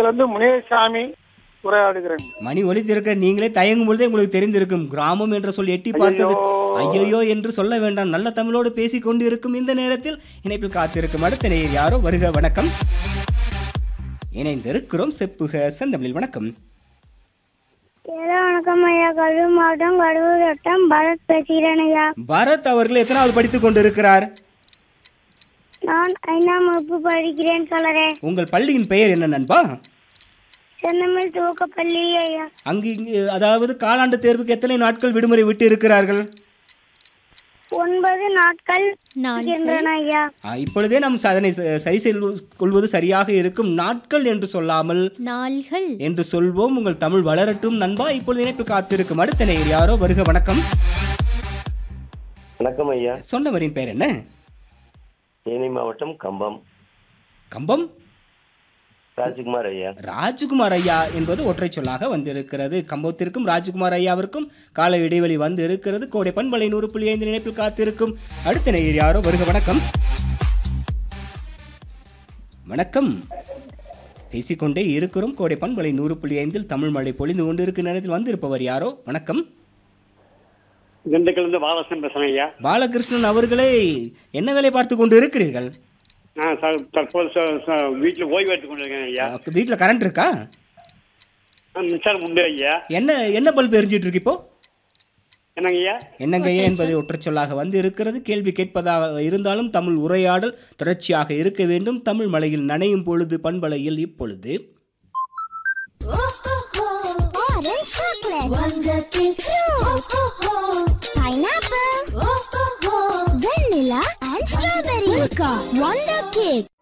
இருந்து முனியசாமி உரையாடுகிறேன் மணி ஒலித்திருக்க நீங்களே தயங்கும் பொழுதே உங்களுக்கு தெரிந்திருக்கும் கிராமம் என்ற சொல் எட்டி பார்த்தது ஐயையோ என்று சொல்ல வேண்டாம் நல்ல தமிழோடு பேசிக் கொண்டு இருக்கும் இந்த நேரத்தில் இணைப்பில் காத்திருக்கும் அடுத்த நேயர் யாரோ வருக வணக்கம் இணைந்திருக்கிறோம் செப்புக செந்தமிழில் வணக்கம் ஏதோ வணக்கம் ஐயா கல்வி மாவட்டம் கடலூர் வட்டம் பரத் பேசுகிறேன் ஐயா பரத் அவர்கள் எத்தனாவது படித்துக் கொண்டிருக்கிறார் நான் ஐந்தாம் வகுப்பு படிக்கிறேன் சொல்றேன் உங்கள் பள்ளியின் பெயர் என்ன நண்பா செந்தமிழ் துவக்கப்பள்ளி ஐயா அங்கு இங்கு அதாவது காலாண்டு தேர்வுக்கு எத்தனை நாட்கள் விடுமுறை விட்டு இருக்கிறார்கள் ஒன்பது நாட்கள் இருக்கின்றன ஐயா ஆ, இப்பொழுதே நாம் அதனை ச- சரி செய்து கொள்வது சரியாக இருக்கும் நாட்கள் என்று சொல்லாமல் நாள்கள் என்று சொல்வோம் உங்கள் தமிழ் வளரட்டும் நண்பா இப்பொழுது இணைப்பில் காத்திருக்கும் அடுத்த நேயர் யாரோ வருக வணக்கம் வணக்கம் ஐயா சொன்னவரின் பெயர் என்ன தேனி மாவட்டம் கம்பம் கம்பம் ராஜ்குமார் ஐயா ராஜ்குமார் ஐயா என்பது ஒற்றை சொல்லாக வந்திருக்கிறது கம்பத்திற்கும் ராஜ்குமார் ஐயாவிற்கும் கால இடைவெளி வந்து இருக்கிறது கோடை பண்பலை நூறு புள்ளி ஐந்து இணைப்பில் காத்திருக்கும் அடுத்த நேயர் யாரோ வருக வணக்கம் வணக்கம் பேசிக்கொண்டே இருக்கிறோம் கோடை பண்பலை நூறு புள்ளி ஐந்தில் தமிழ் மழை பொழிந்து கொண்டு இருக்கும் நேரத்தில் வந்திருப்பவர் யாரோ வணக்கம் திண்டுக்கல் இருந்து பாலசன் பேசுறேன் ஐயா பாலகிருஷ்ணன் அவர்களே என்ன வேலை பார்த்து கொண்டு இருக்கிறீர்கள் நான் ச- தற்போது ச- ச- வீட்டில் ஓய்வு எடுத்துக் கொண்டிருக்கேன் ஐயா வீட்டில் கரண்ட் இருக்கா நான் மின்சாரம் உண்டு ஐயா என்ன என்ன பல்ப் எரிஞ்சிட்டு இருக்கு இப்போ என்னங்க ஐயா என்னங்க ஏன் என்பதை ஒற்றைச் சொல்லாக வந்து இருக்கிறது கேள்வி கேட்பதாக இருந்தாலும் தமிழ் உரையாடல் தொடர்ச்சியாக இருக்க வேண்டும் தமிழ் மலையில் நனையும் பொழுது பண்பலையில் இப்பொழுது Orange chocolate. Wonder cake. Fruit. Pineapple. Vanilla and strawberry. Milka. Wonder cake.